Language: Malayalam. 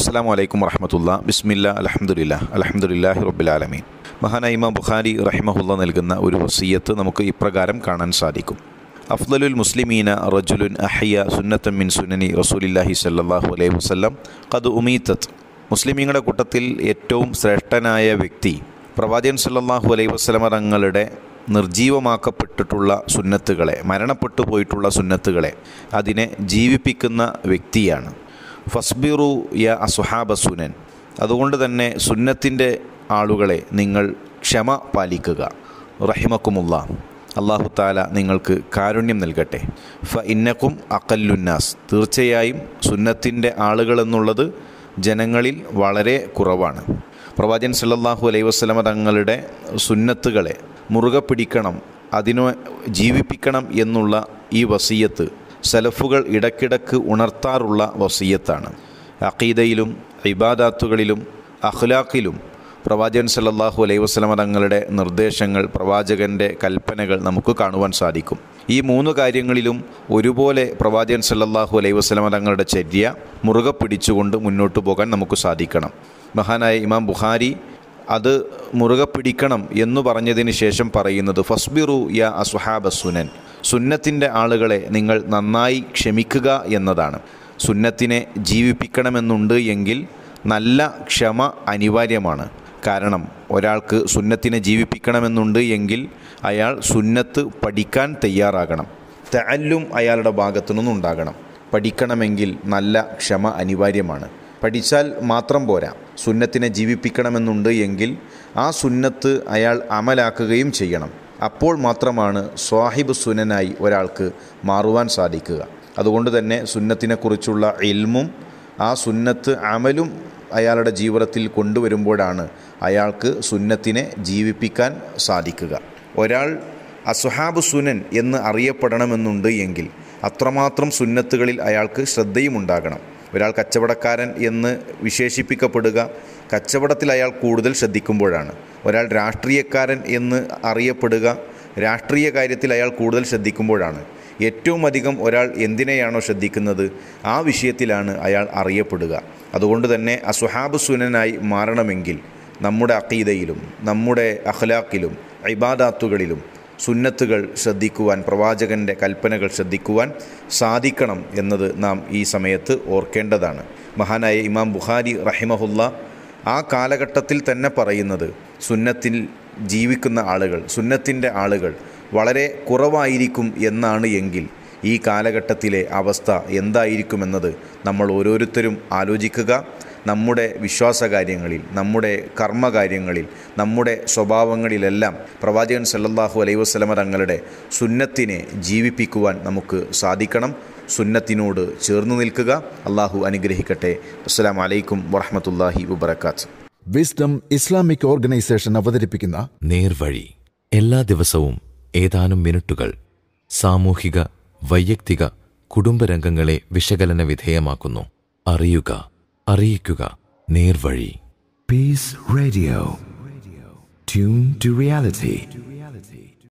അസ്സാം വലൈക്കും വറഹമത്തുള്ള ബിസ്മില്ല അലഹമുല്ല അലഹമുല്ലാഹി റബ്ബുലാലമീൻ മഹാനായ ഇമാം ബുഖാരി റഹിമഹുല്ല നൽകുന്ന ഒരു വസീയത്ത് നമുക്ക് ഇപ്രകാരം കാണാൻ സാധിക്കും അഫ്ദലുൽ മുസ്ലിമീന റജുലുൻ അഹിയ സുന്നത്തൻ മിൻ സുനനി റസൂലില്ലാഹി സല്ലാഹു അലൈഹി വസ്ലം കത് ഉമീത്തത്ത് മുസ്ലിമീങ്ങളുടെ കൂട്ടത്തിൽ ഏറ്റവും ശ്രേഷ്ഠനായ വ്യക്തി പ്രവാചകൻ സല്ലാഹു അലൈഹി വസ്ലമ തങ്ങളുടെ നിർജീവമാക്കപ്പെട്ടിട്ടുള്ള സുന്നത്തുകളെ മരണപ്പെട്ടു പോയിട്ടുള്ള സുന്നത്തുകളെ അതിനെ ജീവിപ്പിക്കുന്ന വ്യക്തിയാണ് ഫസ്ബിറു യ അസുഹാബ സുനൻ അതുകൊണ്ട് തന്നെ സുന്നത്തിൻ്റെ ആളുകളെ നിങ്ങൾ ക്ഷമ പാലിക്കുക റഹിമക്കുമുള്ള അള്ളാഹു താല നിങ്ങൾക്ക് കാരുണ്യം നൽകട്ടെ ഫ ഇന്നക്കും അക്കല്ലുന്നാസ് തീർച്ചയായും സുന്നത്തിൻ്റെ ആളുകളെന്നുള്ളത് ജനങ്ങളിൽ വളരെ കുറവാണ് പ്രവാചകൻ സല്ലല്ലാഹു അലൈഹി വസ്ലമ തങ്ങളുടെ സുന്നത്തുകളെ മുറുകെ പിടിക്കണം അതിനെ ജീവിപ്പിക്കണം എന്നുള്ള ഈ വസീയത്ത് സലഫുകൾ ഇടയ്ക്കിടക്ക് ഉണർത്താറുള്ള വസീയത്താണ് അഖീദയിലും ഇബാദാത്തുകളിലും അഖ്ലാഖിലും പ്രവാചകൻ സല്ലല്ലാഹു അലൈഹി വസ്ലമ തങ്ങളുടെ നിർദ്ദേശങ്ങൾ പ്രവാചകൻ്റെ കൽപ്പനകൾ നമുക്ക് കാണുവാൻ സാധിക്കും ഈ മൂന്ന് കാര്യങ്ങളിലും ഒരുപോലെ പ്രവാചകൻ സല്ലല്ലാഹു അലൈഹി വസ്ലമ തങ്ങളുടെ ചര്യ മുറുകെ പിടിച്ചുകൊണ്ട് മുന്നോട്ട് പോകാൻ നമുക്ക് സാധിക്കണം മഹാനായ ഇമാം ബുഖാരി അത് മുറുകെ പിടിക്കണം എന്ന് പറഞ്ഞതിന് ശേഷം പറയുന്നത് ഫസ്ബിറു യ അസുഹാബ സുനൻ സുന്നത്തിൻ്റെ ആളുകളെ നിങ്ങൾ നന്നായി ക്ഷമിക്കുക എന്നതാണ് സുന്നത്തിനെ ജീവിപ്പിക്കണമെന്നുണ്ട് എങ്കിൽ നല്ല ക്ഷമ അനിവാര്യമാണ് കാരണം ഒരാൾക്ക് സുന്നത്തിനെ ജീവിപ്പിക്കണമെന്നുണ്ട് എങ്കിൽ അയാൾ സുന്നത്ത് പഠിക്കാൻ തയ്യാറാകണം തല്ലും അയാളുടെ ഭാഗത്തു നിന്നുണ്ടാകണം പഠിക്കണമെങ്കിൽ നല്ല ക്ഷമ അനിവാര്യമാണ് പഠിച്ചാൽ മാത്രം പോരാ സുന്നത്തിനെ ജീവിപ്പിക്കണമെന്നുണ്ട് എങ്കിൽ ആ സുന്നത്ത് അയാൾ അമലാക്കുകയും ചെയ്യണം അപ്പോൾ മാത്രമാണ് സ്വാഹിബ് സുനനായി ഒരാൾക്ക് മാറുവാൻ സാധിക്കുക അതുകൊണ്ട് തന്നെ സുന്നത്തിനെക്കുറിച്ചുള്ള ഇൽമും ആ സുന്നത്ത് അമലും അയാളുടെ ജീവിതത്തിൽ കൊണ്ടുവരുമ്പോഴാണ് അയാൾക്ക് സുന്നത്തിനെ ജീവിപ്പിക്കാൻ സാധിക്കുക ഒരാൾ അസുഹാബ് സുനൻ എന്ന് അറിയപ്പെടണമെന്നുണ്ട് എങ്കിൽ അത്രമാത്രം സുന്നത്തുകളിൽ അയാൾക്ക് ശ്രദ്ധയും ഉണ്ടാകണം ഒരാൾ കച്ചവടക്കാരൻ എന്ന് വിശേഷിപ്പിക്കപ്പെടുക കച്ചവടത്തിൽ അയാൾ കൂടുതൽ ശ്രദ്ധിക്കുമ്പോഴാണ് ഒരാൾ രാഷ്ട്രീയക്കാരൻ എന്ന് അറിയപ്പെടുക രാഷ്ട്രീയ കാര്യത്തിൽ അയാൾ കൂടുതൽ ശ്രദ്ധിക്കുമ്പോഴാണ് ഏറ്റവും അധികം ഒരാൾ എന്തിനെയാണോ ശ്രദ്ധിക്കുന്നത് ആ വിഷയത്തിലാണ് അയാൾ അറിയപ്പെടുക അതുകൊണ്ട് തന്നെ അസുഹാബ് സുനനായി മാറണമെങ്കിൽ നമ്മുടെ അക്കീതയിലും നമ്മുടെ അഖ്ലാഖിലും ഇബാദാത്തുകളിലും സുന്നത്തുകൾ ശ്രദ്ധിക്കുവാൻ പ്രവാചകൻ്റെ കൽപ്പനകൾ ശ്രദ്ധിക്കുവാൻ സാധിക്കണം എന്നത് നാം ഈ സമയത്ത് ഓർക്കേണ്ടതാണ് മഹാനായ ഇമാം ബുഖാരി റഹിമഹുല്ല ആ കാലഘട്ടത്തിൽ തന്നെ പറയുന്നത് സുന്നത്തിൽ ജീവിക്കുന്ന ആളുകൾ സുന്നത്തിൻ്റെ ആളുകൾ വളരെ കുറവായിരിക്കും എന്നാണ് എങ്കിൽ ഈ കാലഘട്ടത്തിലെ അവസ്ഥ എന്തായിരിക്കുമെന്നത് നമ്മൾ ഓരോരുത്തരും ആലോചിക്കുക നമ്മുടെ വിശ്വാസകാര്യങ്ങളിൽ നമ്മുടെ കർമ്മകാര്യങ്ങളിൽ നമ്മുടെ സ്വഭാവങ്ങളിലെല്ലാം പ്രവാചകൻ സല്ലല്ലാഹു അലൈഹി വസ്ലമ തങ്ങളുടെ സുന്നത്തിനെ ജീവിപ്പിക്കുവാൻ നമുക്ക് സാധിക്കണം സുന്നത്തിനോട് ചേർന്ന് നിൽക്കുക അള്ളാഹു അനുഗ്രഹിക്കട്ടെ അസ്സാം വലൈക്കും വറഹമത്തല്ലാഹി വബർക്കാത്ത് വിസ്ഡം ഇസ്ലാമിക് ഓർഗനൈസേഷൻ അവതരിപ്പിക്കുന്ന നേർവഴി എല്ലാ ദിവസവും ഏതാനും മിനിറ്റുകൾ സാമൂഹിക വൈയക്തിക കുടുംബരംഗങ്ങളെ വിശകലന വിധേയമാക്കുന്നു അറിയുക അറിയിക്കുക നേർവഴി Peace Radio. Tune to reality.